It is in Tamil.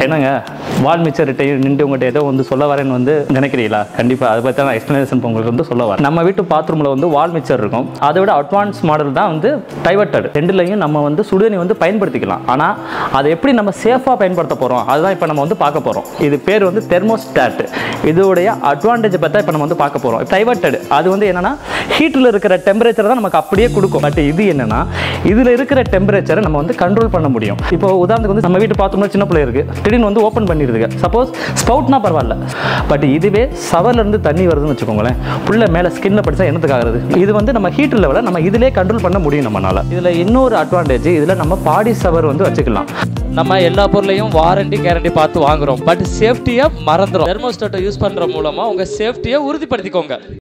என்னங்க வால் மிச்சர்கிட்ட நின்று உங்கள்கிட்ட ஏதோ வந்து சொல்ல வரேன்னு வந்து நினைக்கிறீங்களா கண்டிப்பாக அதை பற்றி நான் எக்ஸ்ப்ளனேஷன் உங்களுக்கு வந்து சொல்ல வரேன் நம்ம வீட்டு பாத்ரூமில் வந்து வால் மிச்சர் இருக்கும் அதை விட அட்வான்ஸ் மாடல் தான் வந்து டைவர்ட்டட் ரெண்டுலையும் நம்ம வந்து சுடுதண்ணி வந்து பயன்படுத்திக்கலாம் ஆனால் அதை எப்படி நம்ம சேஃபாக பயன்படுத்த போகிறோம் அதுதான் இப்போ நம்ம வந்து பார்க்க போகிறோம் இது பேர் வந்து தெர்மோஸ்டாட் இதோடைய அட்வான்டேஜ் பார்த்தா இப்போ நம்ம வந்து பார்க்க போகிறோம் டைவர்ட்டட் அது வந்து என்னன்னா ஹீட்டில் இருக்கிற டெம்பரேச்சர் தான் நமக்கு அப்படியே கொடுக்கும் பட் இது என்னன்னா இதில் இருக்கிற டெம்பரேச்சரை நம்ம வந்து கண்ட்ரோல் பண்ண முடியும் இப்போ உதாரணத்துக்கு வந்து நம்ம வீட்டு பார்த்தோம்னா சின்ன பிள்ளை இருக்கு திடீர்னு வந்து ஓப்பன் பண்ணிடுதுங்க சப்போஸ் ஸ்பவுட்னா பரவாயில்ல பட் இதுவே சவர்ல இருந்து தண்ணி வருதுன்னு வச்சுக்கோங்களேன் புள்ள மேலே ஸ்கின்ல படிச்சா என்னத்துக்கு ஆகுறது இது வந்து நம்ம ஹீட் லெவலை நம்ம இதிலே கண்ட்ரோல் பண்ண முடியும் நம்மளால இதில் இன்னொரு அட்வான்டேஜ் இதில் நம்ம பாடி சவர் வந்து வச்சுக்கலாம் நம்ம எல்லா பொருளையும் வாரண்டி கேரண்டி பார்த்து வாங்குறோம் பட் சேஃப்டியை மறந்துடும் தெர்மோஸ்டாட்டை யூஸ் பண்ணுற மூலமாக உங்கள் சேஃப்டியை உறுதிப்படுத்திக்கோங்க